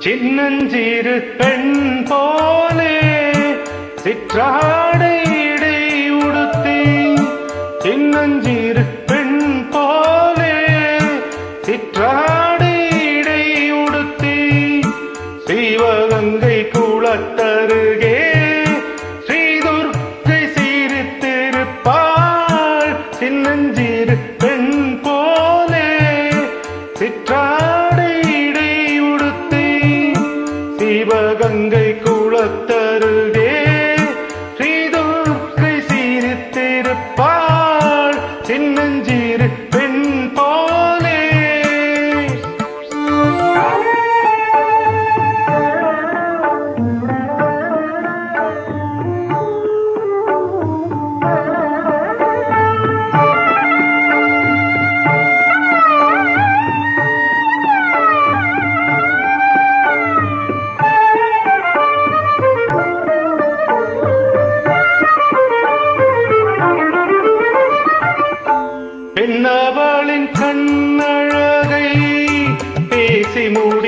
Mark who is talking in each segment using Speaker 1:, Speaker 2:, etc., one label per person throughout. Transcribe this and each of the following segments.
Speaker 1: சின்னஞ்சிறு பெண் போலே சிற்றாடை இடை உடுத்தி சின்னஞ்சிறு பெண் போலே சிற்றாடை இடை உடுத்தி சிவகங்கை குளத்தருகே ஸ்ரீதுர்க்கை சீரித்திருப்பாள் சின்னஞ்சிறு பெண் போலே சிற்றாடை இடை உடுத்தி சிவகங்கை குளத்தருகே ஸ்ரீதுர்க்கை சீரித்திருப்பாள் சின்னஞ்சிறு பெண் போலே பெண்ணவளின் கண்ணழகை பேசி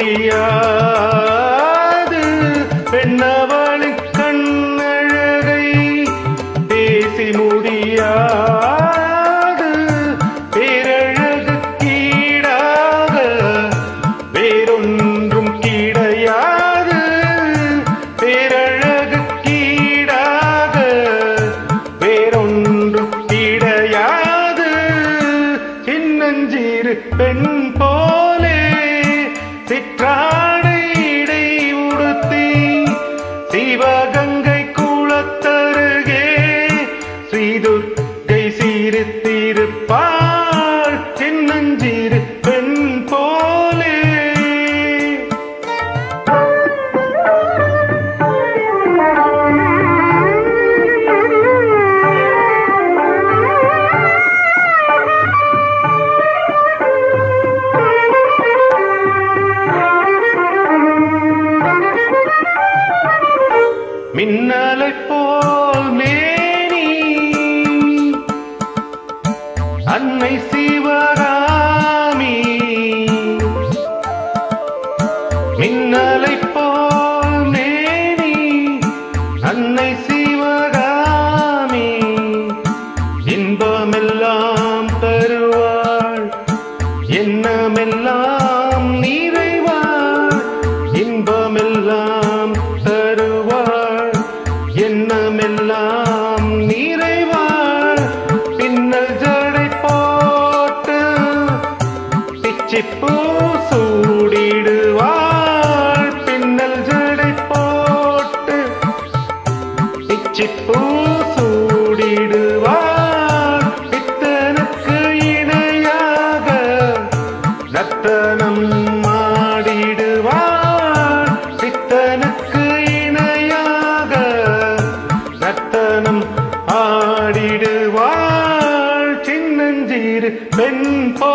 Speaker 1: முடியாது பெண்ணவளின் கண்ணழகை பேசி முடியாது பேரழகு கீடாக வேறொன்றும் கிடையாது பேரழகு கீடாக வேறொன்றும் கிடையாது சின்னஞ்சீரு பெண் போலே சிற்றாடை இடை உடுத்தி சிவகங்கை குளத்தருகே ஸ்ரீதுர்க்கை சீரித்திருப்பாள் சின்னஞ்சீரு பெண் போலே மின்னலை போல் மேனி அன்னை சிவகாமி மின்னலை போல் மேனி அன்னை சிவகாமி இன்பமெல்லாம் தருவாள் எண்ணமெல்லாம் நிறைவாள் இன்பமெல்லாம் தருவாள் எண்ணமெல்லாம் நிறைவாள் பின்னல் ஜடை போட்டு பிச்சிப்பூ சூடிடுவாள் பின்னல் ஜடை போட்டு பிச்சிப்பூ சூடிடுவாள் பித்தனுக்கு இணையாக ரத்தனம் மாடிடுவாள் பித்தனுக்கு இணையாக ரத்தனம் ஆடிடுவாள் சின்னஞ்சீரு பெண் போ